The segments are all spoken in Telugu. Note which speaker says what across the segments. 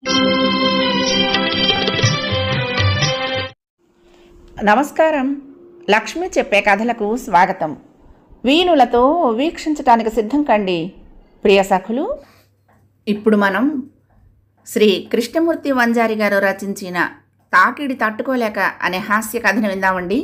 Speaker 1: నమస్కారం లక్ష్మి చెప్పే కథలకు స్వాగతం వీణులతో వీక్షించటానికి సిద్ధం కండి ప్రియ సఖులు ఇప్పుడు మనం శ్రీ కృష్ణమూర్తి వంజారి గారు రచించిన తాకిడి తట్టుకోలేక అనే హాస్య కథను విందామండి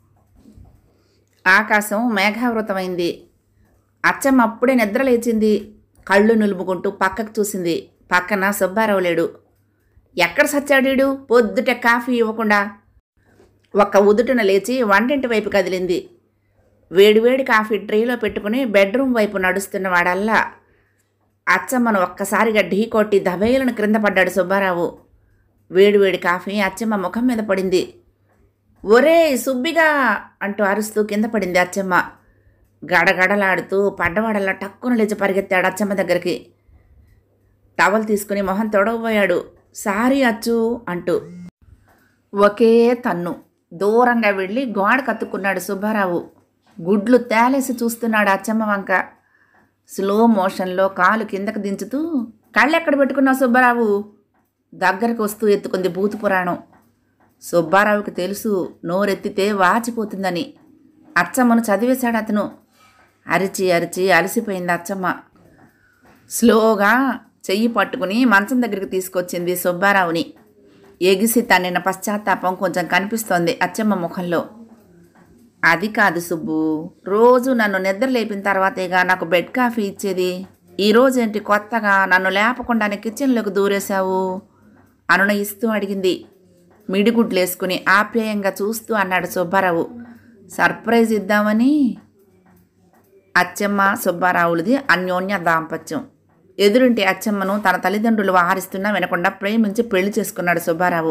Speaker 1: ఆకాశం మేఘావృతమైంది అచ్చమ్మ అప్పుడే నిద్ర లేచింది కళ్ళు నులుముకుంటూ పక్కకు చూసింది పక్కన సుబ్బారావు లేడు ఎక్కడ సచ్చాడీడు పొద్దుట కాఫీ ఇవ్వకుండా ఒక్క ఉదుటున లేచి వంటింటి వైపు కదిలింది వేడివేడి కాఫీ ట్రేలో పెట్టుకుని బెడ్రూమ్ వైపు నడుస్తున్న వాడల్లా అచ్చమ్మను ఒక్కసారిగా ఢీ కొట్టి దబేలను క్రింద పడ్డాడు సుబ్బారావు వేడివేడి కాఫీ అచ్చమ్మ ముఖం మీద పడింది ఒరే సుబ్బిగా అంటూ అరుస్తూ కింద పడింది అచ్చమ్మ గడగడలాడుతూ పడ్డవాడల్లా టక్కున లేచి పరిగెత్తాడు అచ్చమ్మ దగ్గరికి టవల్ తీసుకుని మొహం తొడవబోయాడు సారీ అచ్చు అంటూ ఒకే తన్ను దూరంగా వెళ్ళి గోడ కత్తుకున్నాడు సుబ్బారావు గుడ్లు తేలేసి చూస్తున్నాడు అచ్చమ్మ వంక స్లో మోషన్లో కాలు కిందకు దించుతూ కళ్ళెక్కడ పెట్టుకున్నావు సుబ్బారావు దగ్గరకు వస్తూ ఎత్తుకుంది భూత పురాణం సుబ్బారావుకి తెలుసు నోరెత్తితే వాచిపోతుందని అచ్చమ్మను చదివేశాడు అతను అరిచి అరిచి అలసిపోయింది అచ్చమ్మ స్లోగా చెయ్యి పట్టుకుని మంచం దగ్గరికి తీసుకొచ్చింది సుబ్బారావుని ఎగిసి తన్నిన పశ్చాత్తాపం కొంచెం కనిపిస్తోంది అచ్చమ్మ ముఖంలో అది కాదు సుబ్బు రోజు నన్ను నిద్ర లేపిన తర్వాతేగా నాకు బెడ్ కాఫీ ఇచ్చేది ఈ రోజేంటి కొత్తగా నన్ను లేపకుండానే కిచెన్లోకి దూరేశావు అనునయిస్తూ అడిగింది మిడిగుడ్లేసుకుని ఆప్యాయంగా చూస్తూ అన్నాడు సుబ్బారావు సర్ప్రైజ్ ఇద్దామని అచ్చమ్మ సుబ్బారావులది అన్యోన్య దాంపత్యం ఎదురింటి అచ్చమ్మను తన తల్లిదండ్రులు ఆహరిస్తున్నా వినకుండా ప్రేమించి పెళ్లి చేసుకున్నాడు సుబ్బారావు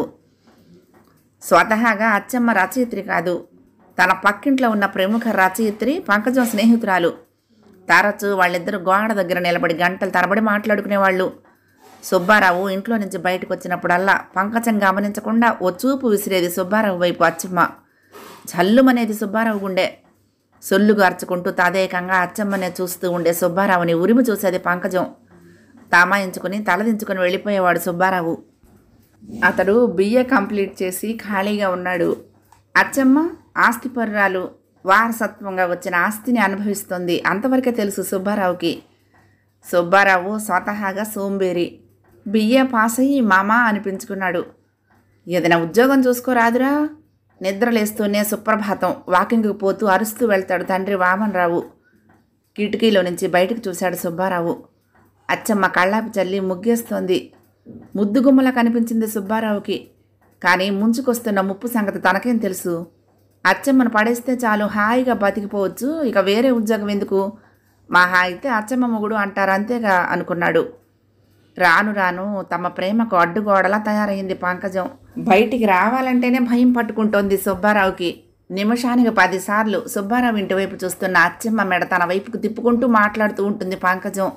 Speaker 1: స్వతహాగా అచ్చమ్మ రచయిత్రి కాదు తన పక్కింట్లో ఉన్న ప్రముఖ రచయిత్రి పంకజం స్నేహితురాలు తరచూ వాళ్ళిద్దరు గోడ దగ్గర నిలబడి గంటలు తరబడి మాట్లాడుకునేవాళ్ళు సుబ్బారావు ఇంట్లో నుంచి బయటకు వచ్చినప్పుడల్లా పంకజం గమనించకుండా ఓ చూపు విసిరేది సుబ్బారావు వైపు అచ్చమ్మ జల్లుమనేది సుబ్బారావు గుండె సొల్లుగా అరుచుకుంటూ తదేకంగా అచ్చమ్మనే చూస్తూ ఉండే సుబ్బారావుని ఉరిమి చూసేది పంకజం తామాయించుకుని తలదించుకుని వెళ్ళిపోయేవాడు సుబ్బారావు అతడు బిఏ కంప్లీట్ చేసి ఖాళీగా ఉన్నాడు అచ్చమ్మ ఆస్తిపరురాలు వారసత్వంగా వచ్చిన ఆస్తిని అనుభవిస్తుంది అంతవరకే తెలుసు సుబ్బారావుకి సుబ్బారావు స్వతహాగా సోంబేరి బిఏ పాస్ అయ్యి మామా అనిపించుకున్నాడు ఏదైనా ఉద్యోగం చూసుకోరాదురా నిద్రలేస్తూనే సుప్రభాతం వాకింగ్కి పోతూ అరుస్తూ వెళ్తాడు తండ్రి వామన్రావు కిటికీలో నుంచి బయటకు చూశాడు సుబ్బారావు అచ్చమ్మ కళ్ళాపి చల్లి ముగ్గేస్తోంది ముద్దుగుమ్మలా కనిపించింది సుబ్బారావుకి కానీ ముంచుకొస్తున్న ముప్పు సంగతి తనకేం తెలుసు అచ్చమ్మను పడేస్తే చాలు హాయిగా బతికిపోవచ్చు ఇక వేరే ఉద్యోగం ఎందుకు మహా అయితే అచ్చమ్మ మొగుడు అంటారు అంతేగా అనుకున్నాడు రాను రాను తమ ప్రేమకు అడ్డుగోడలా తయారైంది పంకజం బయటికి రావాలంటేనే భయం పట్టుకుంటోంది సుబ్బారావుకి నిమిషానికి పదిసార్లు సుబ్బారావు ఇంటి వైపు చూస్తున్న అచ్చమ్మ మెడ తన వైపుకు తిప్పుకుంటూ మాట్లాడుతూ ఉంటుంది పంకజం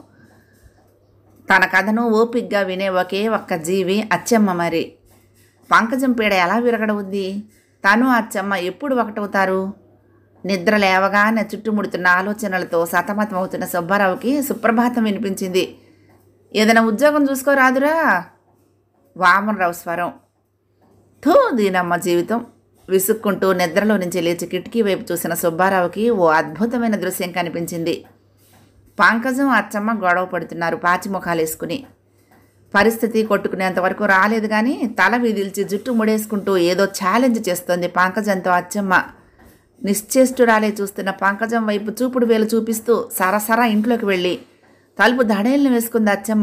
Speaker 1: తన కథను ఓపిగ్గా వినే ఒకే ఒక్క జీవి అచ్చమ్మ మరి పంకజం పీడ ఎలా విరగడవుద్ది తను అచ్చమ్మ ఎప్పుడు ఒకటవుతారు నిద్ర లేవగానే చుట్టుముడుతున్న ఆలోచనలతో సతమతమవుతున్న సుబ్బారావుకి సుప్రభాతం వినిపించింది ఏదైనా ఉద్యోగం చూసుకోరాదురా వామనరావు స్వరం థూ దీనమ్మ జీవితం విసుక్కుంటూ నిద్రలో నుంచి లేచి కిటికీ వైపు చూసిన సుబ్బారావుకి ఓ అద్భుతమైన దృశ్యం కనిపించింది పంకజం అచ్చమ్మ గొడవ పడుతున్నారు పాచిముఖాలు వేసుకుని పరిస్థితి కొట్టుకునేంత వరకు రాలేదు కానీ తల విదిల్చి జుట్టు ముడేసుకుంటూ ఏదో ఛాలెంజ్ చేస్తోంది పంకజంతో అచ్చమ్మ నిశ్చేష్టురాలే చూస్తున్న పంకజం వైపు చూపుడు వేలు చూపిస్తూ సరసరా ఇంట్లోకి వెళ్ళి తలుపు దడేలను వేసుకుంది అచ్చమ్మ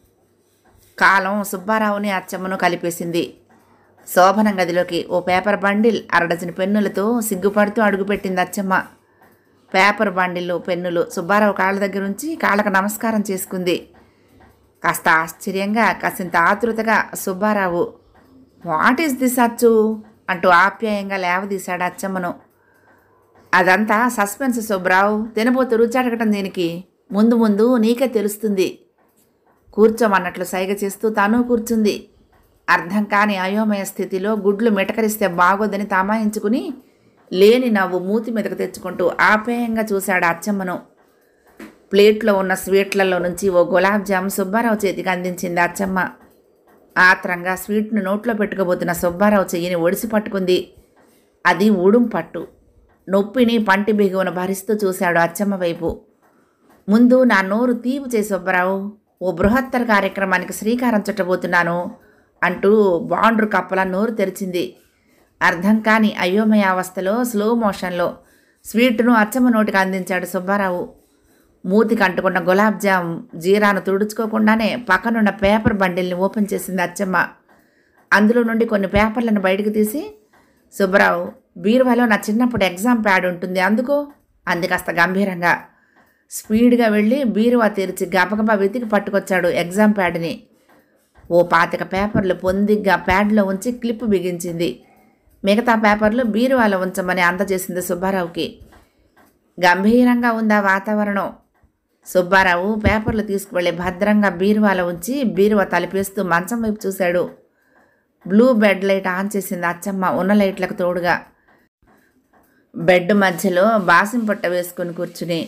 Speaker 1: కాలం సుబ్బారావుని అచ్చమ్మను కలిపేసింది శోభనం గదిలోకి ఓ పేపర్ బండిల్ అరడజన పెన్నులతో సిగ్గుపడుతూ అడుగుపెట్టింది అచ్చమ్మ పేపర్ బండిల్లు పెన్నులు సుబ్బారావు కాళ్ళ దగ్గర ఉంచి కాళ్ళకు నమస్కారం చేసుకుంది కాస్త ఆశ్చర్యంగా కాసింత ఆతృతగా సుబ్బారావు వాట్ ఈస్ దిస్ అచ్చు అంటూ ఆప్యాయంగా లేవదీశాడు అచ్చమ్మను అదంతా సస్పెన్స్ సుబ్రావు తినబోతు రుచి దీనికి ముందు ముందు నీకే తెలుస్తుంది కూర్చోమన్నట్లు సైగ చేస్తూ తాను కూర్చుంది అర్థం కాని అయోమయ స్థితిలో గుడ్లు మిటకరిస్తే బాగోదని తమాయించుకుని లేని నవ్వు మూతి మీదకు తెచ్చుకుంటూ ఆప్యాయంగా చూశాడు అచ్చమ్మను ప్లేట్లో ఉన్న స్వీట్లలో నుంచి ఓ గులాబ్ జామ్ సుబ్బారావు చేతికి అందించింది అచ్చమ్మ ఆత్రంగా స్వీట్ను నోట్లో పెట్టుకోబోతున్న సుబ్బారావు చెయ్యిని ఒడిసి పట్టుకుంది అది ఊడుం పట్టు నొప్పిని పంటి బిగువన భరిస్తూ చూశాడు అచ్చమ్మ వైపు ముందు నా నోరు తీపు చేసి సుబ్బారావు ఓ బృహత్తర కార్యక్రమానికి శ్రీకారం చుట్టబోతున్నాను అంటూ బాండ్రు కప్పల నోరు తెరిచింది అర్థం కాని అయోమయ అవస్థలో స్లో మోషన్లో స్వీట్ను అచ్చమ్మ నోటికి అందించాడు సుబ్బారావు మూతికి అంటుకున్న గులాబ్ జామ్ జీరాను తుడుచుకోకుండానే పక్కనున్న పేపర్ బండిల్ని ఓపెన్ చేసింది అచ్చమ్మ అందులో నుండి కొన్ని పేపర్లను బయటకు తీసి సుబ్బారావు బీరువాలో నా చిన్నప్పుడు ఎగ్జామ్ ప్యాడ్ ఉంటుంది అందుకో అంది కాస్త గంభీరంగా స్పీడ్గా వెళ్ళి బీరువా తెరిచి గబగబా వెతికి పట్టుకొచ్చాడు ఎగ్జామ్ ప్యాడ్ని ఓ పాతిక పేపర్లు పొందిగ్గా ప్యాడ్లో ఉంచి క్లిప్ బిగించింది మిగతా పేపర్లు బీరువాలో ఉంచమని అందజేసింది సుబ్బారావుకి గంభీరంగా ఉందా వాతావరణం సుబ్బారావు పేపర్లు తీసుకువెళ్ళి భద్రంగా బీరువాలో ఉంచి బీరువా తలిపేస్తూ మంచం వైపు చూశాడు బ్లూ బెడ్ లైట్ ఆన్ చేసింది అచ్చమ్మ ఉన్న లైట్లకు తోడుగా బెడ్ మధ్యలో బాసిం పొట్ట వేసుకుని కూర్చుని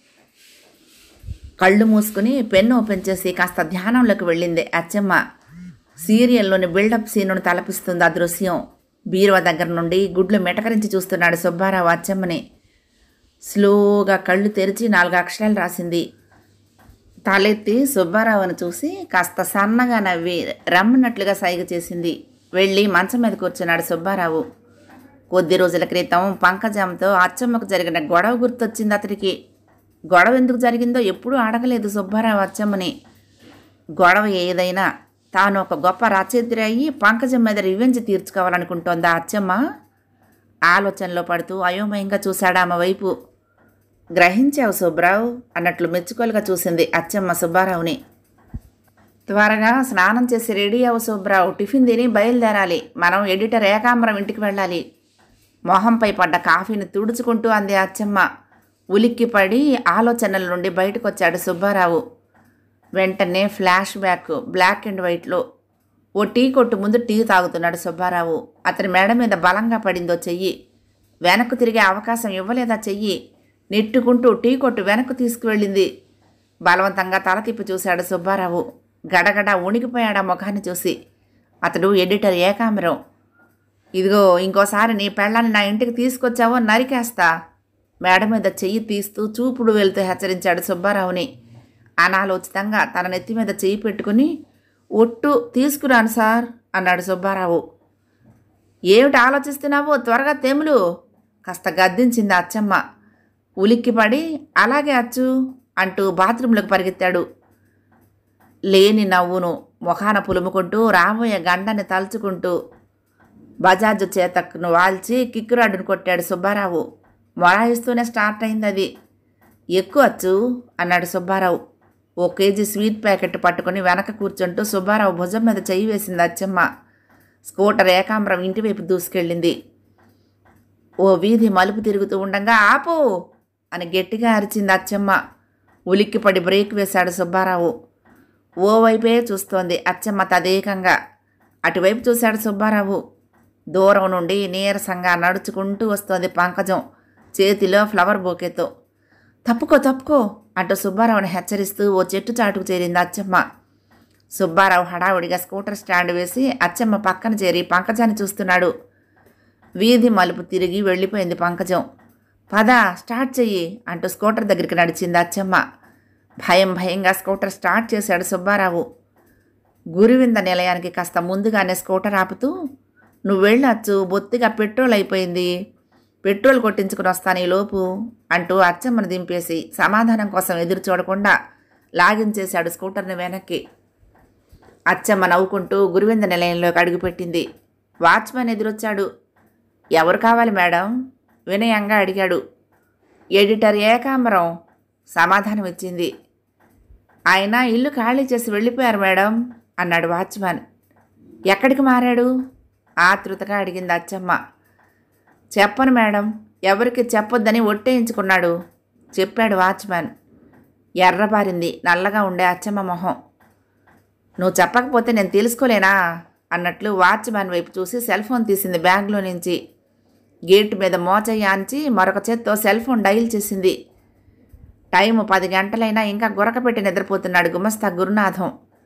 Speaker 1: కళ్ళు మూసుకుని పెన్ను ఓపెన్ చేసి కాస్త ధ్యానంలోకి వెళ్ళింది అచ్చమ్మ సీరియల్లోని బిల్డప్ సీనును తలపిస్తుంది ఆ దృశ్యం బీరువా దగ్గర నుండి గుడ్లు మెటకరించి చూస్తున్నాడు సుబ్బారావు అచ్చమ్మని స్లోగా కళ్ళు తెరిచి నాలుగు అక్షరాలు రాసింది తలెత్తి సుబ్బారావును చూసి కాస్త సన్నగా నవ్వి రమ్మన్నట్లుగా సైగ చేసింది వెళ్ళి మంచం మీద కూర్చున్నాడు సుబ్బారావు కొద్ది రోజుల క్రితం పంకజంతో అచ్చమ్మకు జరిగిన గొడవ గుర్తొచ్చింది అతడికి గొడవ ఎందుకు జరిగిందో ఎప్పుడూ అడగలేదు సుబ్బారావు అచ్చమ్మని గొడవ ఏదైనా తాను ఒక గొప్ప రచయిత్రి అయ్యి పంకజం మీద రివెంజ్ తీర్చుకోవాలనుకుంటోందా అచ్చమ్మ ఆలోచనలో పడుతూ అయోమయంగా చూశాడు ఆమె వైపు గ్రహించావు సుబ్రావు అన్నట్లు మెచ్చుకోలుగా చూసింది అచ్చమ్మ సుబ్బారావుని త్వరగా స్నానం చేసి రెడీ అవ్వు సుబ్రావు టిఫిన్ తిని బయలుదేరాలి మనం ఎడిటర్ ఏకాంబరం ఇంటికి వెళ్ళాలి మొహంపై పడ్డ కాఫీని తుడుచుకుంటూ అంది అచ్చమ్మ ఉలిక్కిపడి ఆలోచనల నుండి బయటకు వచ్చాడు సుబ్బారావు వెంటనే ఫ్లాష్ బ్యాక్ బ్లాక్ అండ్ వైట్లో ఓ టీ కొట్టు ముందు టీ తాగుతున్నాడు సుబ్బారావు అతని మెడ మీద బలంగా పడిందో చెయ్యి వెనక్కు తిరిగే అవకాశం ఇవ్వలేదా చెయ్యి నెట్టుకుంటూ టీ కొట్టు వెనక్కు తీసుకువెళ్ళింది బలవంతంగా తల తిప్పి చూశాడు సుబ్బారావు గడగడ ఉణికిపోయాడు ఆ ముఖాన్ని చూసి అతడు ఎడిటర్ ఏకాంబరం ఇదిగో ఇంకోసారి నీ పెళ్ళాన్ని నా ఇంటికి తీసుకొచ్చావో నరికేస్తా మేడ మీద చెయ్యి తీస్తూ చూపుడు వెళ్తూ హెచ్చరించాడు సుబ్బారావుని అనాలోచితంగా తన నెత్తి మీద చెయ్యి పెట్టుకుని ఒట్టు తీసుకురాను సార్ అన్నాడు సుబ్బారావు ఏమిటి ఆలోచిస్తున్నావు త్వరగా తెములు కాస్త గద్దించింది అచ్చమ్మ ఉలిక్కిపడి అలాగే అచ్చు అంటూ బాత్రూంలోకి పరిగెత్తాడు లేని నవ్వును ముఖాన పులుముకుంటూ రాబోయే గండని తలుచుకుంటూ బజాజ్ చేతక్కును వాల్చి కిక్కురాడును కొట్టాడు సుబ్బారావు మొరాయిస్తూనే స్టార్ట్ అయింది అది ఎక్కువ వచ్చు అన్నాడు సుబ్బారావు ఓ కేజీ స్వీట్ ప్యాకెట్ పట్టుకుని వెనక కూర్చుంటూ సుబ్బారావు భుజం మీద చెయ్యి వేసింది అచ్చమ్మ స్కూటర్ ఏకాంబరం ఇంటివైపు దూసుకెళ్ళింది ఓ వీధి మలుపు తిరుగుతూ ఉండగా ఆపు అని గట్టిగా అరిచింది అచ్చమ్మ ఉలిక్కిపడి బ్రేక్ వేశాడు సుబ్బారావు ఓవైపే చూస్తోంది అచ్చమ్మ తదేకంగా అటువైపు చూశాడు సుబ్బారావు దూరం నుండి నీరసంగా నడుచుకుంటూ వస్తోంది పంకజం చేతిలో ఫ్లవర్ బొకేతో తప్పుకో తప్పుకో అంటూ సుబ్బారావుని హెచ్చరిస్తూ ఓ చెట్టు చాటుకు చేరింది అచ్చమ్మ సుబ్బారావు హడావుడిగా స్కూటర్ స్టాండ్ వేసి అచ్చమ్మ పక్కన చేరి పంకజాన్ని చూస్తున్నాడు వీధి మలుపు తిరిగి వెళ్ళిపోయింది పంకజం పద స్టార్ట్ చెయ్యి అంటూ స్కూటర్ దగ్గరికి నడిచింది అచ్చమ్మ భయం భయంగా స్కూటర్ స్టార్ట్ చేశాడు సుబ్బారావు గురువింద నిలయానికి కాస్త ముందుగానే స్కూటర్ ఆపుతూ నువ్వు వెళ్ళొచ్చు బొత్తిగా పెట్రోల్ అయిపోయింది పెట్రోల్ కొట్టించుకుని వస్తాను ఈ లోపు అంటూ అచ్చమ్మను దింపేసి సమాధానం కోసం ఎదురు చూడకుండా లాగించేశాడు స్కూటర్ని వెనక్కి అచ్చమ్మ నవ్వుకుంటూ గురువింద నిలయంలోకి అడుగుపెట్టింది వాచ్మెన్ ఎదురొచ్చాడు ఎవరు కావాలి మేడం వినయంగా అడిగాడు ఎడిటర్ ఏకాంబరం సమాధానం ఇచ్చింది ఆయన ఇల్లు ఖాళీ చేసి వెళ్ళిపోయారు మేడం అన్నాడు వాచ్మెన్ ఎక్కడికి మారాడు ఆతృతగా అడిగింది అచ్చమ్మ చెప్పను మేడం ఎవరికి చెప్పొద్దని ఒట్టేయించుకున్నాడు చెప్పాడు వాచ్మెన్ ఎర్రబారింది నల్లగా ఉండే అచ్చమ్మ మొహం నువ్వు చెప్పకపోతే నేను తెలుసుకోలేనా అన్నట్లు వాచ్మ్యాన్ వైపు చూసి సెల్ ఫోన్ తీసింది బ్యాగ్లో నుంచి గేట్ మీద మోచయ్య ఆంచి మరొక చేత్తో సెల్ ఫోన్ డైల్ చేసింది టైము పది గంటలైనా ఇంకా గురకపెట్టి నిద్రపోతున్నాడు గుమస్తా గురునాథం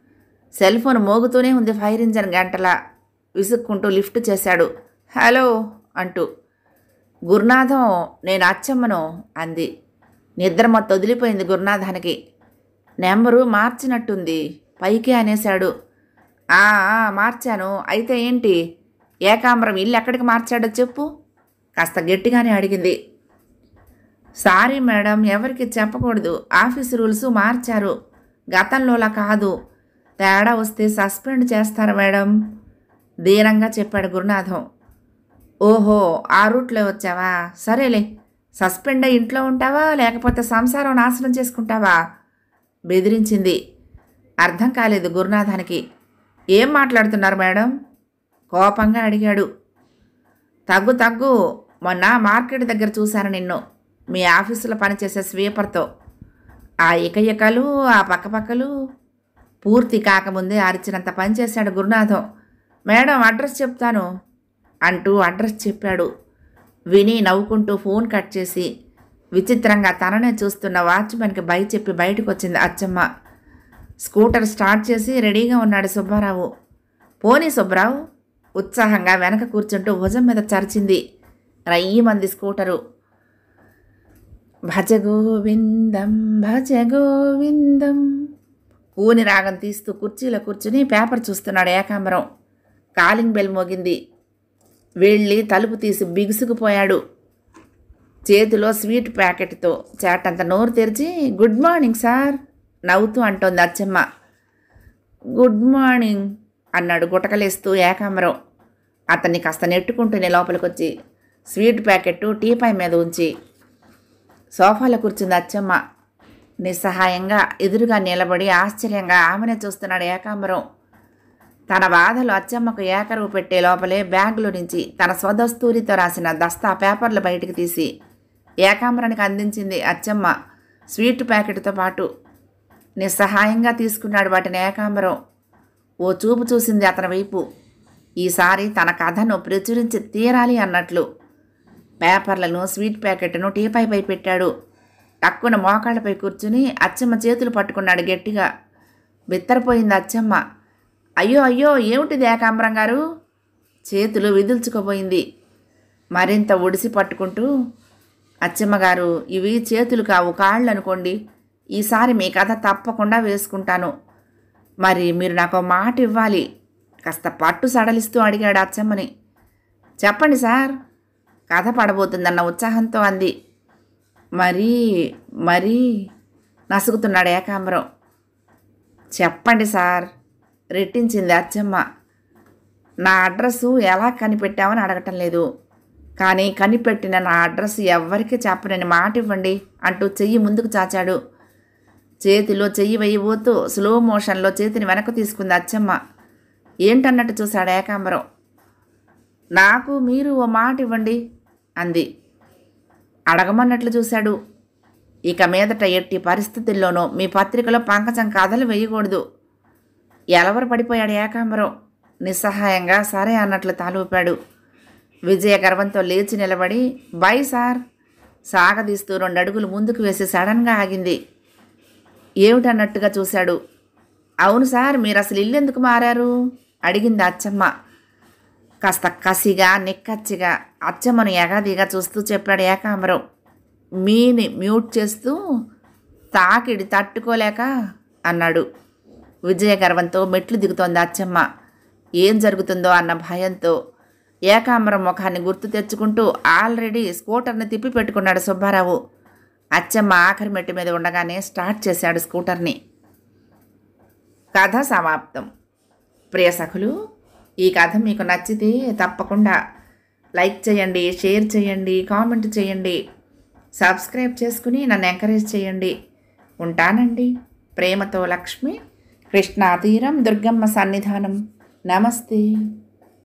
Speaker 1: సెల్ ఫోన్ మోగుతూనే ఉంది ఫైర్ ఇంజన్ గంటల విసుక్కుంటూ లిఫ్ట్ చేశాడు హలో అంటూ గురునాథం నేను అచ్చమ్మను అంది నిద్ర మొత్తం వదిలిపోయింది గురునాథానికి నెంబరు మార్చినట్టుంది పైకి అనేశాడు "ఆ, ఆ, మార్చాను అయితే ఏంటి ఏకాంబరం ఇల్లు ఎక్కడికి మార్చాడో చెప్పు కాస్త గట్టిగానే అడిగింది సారీ మేడం ఎవరికి చెప్పకూడదు ఆఫీస్ రూల్స్ మార్చారు గతంలోలా కాదు తేడా వస్తే సస్పెండ్ చేస్తారు మేడం దీనంగా చెప్పాడు గురునాథం ఓహో ఆ రూట్లో వచ్చావా సరేలే సస్పెండ్ అయ్యి ఇంట్లో ఉంటావా లేకపోతే సంసారం నాశనం చేసుకుంటావా బెదిరించింది అర్థం కాలేదు గురునాథానికి ఏం మాట్లాడుతున్నారు మేడం కోపంగా అడిగాడు తగ్గు తగ్గు మొన్న మార్కెట్ దగ్గర చూశాను నిన్ను మీ ఆఫీసులో పనిచేసే స్వీపర్తో ఆ ఇకయికలు ఆ పక్కపక్కలు పూర్తి కాకముందే అరిచినంత పనిచేశాడు గురునాథం మేడం అడ్రస్ చెప్తాను అంటూ అడ్రస్ చెప్పాడు విని నవ్వుకుంటూ ఫోన్ కట్ చేసి విచిత్రంగా తననే చూస్తున్న వాచ్మెన్కి బై చెప్పి బయటకు వచ్చింది అచ్చమ్మ స్కూటర్ స్టార్ట్ చేసి రెడీగా ఉన్నాడు సుబ్బారావు పోనీ సుబ్బారావు ఉత్సాహంగా వెనక కూర్చుంటూ భుజం మీద చరిచింది రయ్యమంది స్కూటరు భజ గోవిందం భజ గోవిందం కూని రాగం తీస్తూ కుర్చీలో కూర్చుని పేపర్ చూస్తున్నాడు ఏకాంబరం కాలింగ్ బెల్ మోగింది వెళ్ళి తలుపు తీసి బిగుసుకుపోయాడు చేతిలో స్వీట్ ప్యాకెట్తో చేటంత నోరు తెరిచి గుడ్ మార్నింగ్ సార్ నవ్వుతూ అంటోంది అచ్చమ్మ గుడ్ మార్నింగ్ అన్నాడు గుటకలేస్తూ ఏకాంబరం అతన్ని కాస్త నెట్టుకుంటూనే లోపలికి వచ్చి స్వీట్ ప్యాకెట్ టీపాయ్ మీద ఉంచి సోఫాలో కూర్చుంది అచ్చమ్మ నిస్సహాయంగా ఎదురుగా నిలబడి ఆశ్చర్యంగా ఆమెనే చూస్తున్నాడు ఏకాంబరం తన బాధలు అచ్చమ్మకు ఏకరువు పెట్టే లోపలే బ్యాగులో నుంచి తన స్వదస్తూరితో రాసిన దస్తా పేపర్లు బయటికి తీసి ఏకాంబరానికి అందించింది అచ్చమ్మ స్వీట్ ప్యాకెట్తో పాటు నిస్సహాయంగా తీసుకున్నాడు వాటిని ఏకాంబరం ఓ చూపు చూసింది అతని వైపు ఈసారి తన కథను ప్రచురించి తీరాలి అన్నట్లు పేపర్లను స్వీట్ ప్యాకెట్ను టీపైపై పెట్టాడు టక్కున మోకాళ్ళపై కూర్చుని అచ్చమ్మ చేతులు పట్టుకున్నాడు గట్టిగా బిత్తరపోయింది అచ్చమ్మ అయ్యో అయ్యో ఏమిటిది ఏకాంబరం గారు చేతులు విదుల్చుకోపోయింది మరింత ఒడిసి పట్టుకుంటూ అచ్చమ్మ గారు ఇవి చేతులు కావు కాళ్ళు అనుకోండి ఈసారి మీ కథ తప్పకుండా వేసుకుంటాను మరి మీరు నాకు ఒక మాట ఇవ్వాలి కాస్త పట్టు సడలిస్తూ అడిగాడు అచ్చమ్మని చెప్పండి సార్ కథ పడబోతుందన్న ఉత్సాహంతో అంది మరీ మరీ నసుగుతున్నాడు ఏకాంబరం చెప్పండి సార్ రెట్టించింది అచ్చమ్మ నా అడ్రస్సు ఎలా కనిపెట్టామని అడగటం లేదు కానీ కనిపెట్టిన నా అడ్రస్ ఎవ్వరికీ చెప్పనని మాట ఇవ్వండి అంటూ చెయ్యి ముందుకు చాచాడు చేతిలో చెయ్యి వేయబోతూ స్లో మోషన్లో చేతిని వెనక్కు తీసుకుంది అచ్చమ్మ ఏంటన్నట్టు చూశాడు ఏకాంబరం నాకు మీరు ఓ మాట ఇవ్వండి అంది అడగమన్నట్లు చూశాడు ఇక మీదట ఎట్టి పరిస్థితుల్లోనూ మీ పత్రికలో పంకజం కథలు వేయకూడదు ఎలవరు పడిపోయాడు ఏకాంబరం నిస్సహాయంగా సరే అన్నట్లు తాలూపాడు విజయ గర్వంతో లేచి నిలబడి బై సార్ సాగదీస్తూ రెండు అడుగులు ముందుకు వేసి సడన్గా ఆగింది ఏమిటన్నట్టుగా చూశాడు అవును సార్ మీరు అసలు ఇల్లు ఎందుకు మారారు అడిగింది అచ్చమ్మ కాస్త కసిగా నిక్కచ్చిగా అచ్చమ్మను ఎగాదిగా చూస్తూ చెప్పాడు ఏకాంబరం మీని మ్యూట్ చేస్తూ తాకిడి తట్టుకోలేక అన్నాడు విజయ గర్వంతో మెట్లు దిగుతోంది అచ్చమ్మ ఏం జరుగుతుందో అన్న భయంతో ఏకాంబరం ముఖాన్ని గుర్తు తెచ్చుకుంటూ ఆల్రెడీ స్కూటర్ని తిప్పి పెట్టుకున్నాడు సుబ్బారావు అచ్చమ్మ ఆఖరి మెట్టు మీద ఉండగానే స్టార్ట్ చేశాడు స్కూటర్ని కథ సమాప్తం ప్రియ సఖులు ఈ కథ మీకు నచ్చితే తప్పకుండా లైక్ చేయండి షేర్ చేయండి కామెంట్ చేయండి సబ్స్క్రైబ్ చేసుకుని నన్ను ఎంకరేజ్ చేయండి ఉంటానండి ప్రేమతో లక్ష్మి కృష్ణా తీరం దుర్గమ్మ సన్నిధానం నమస్తే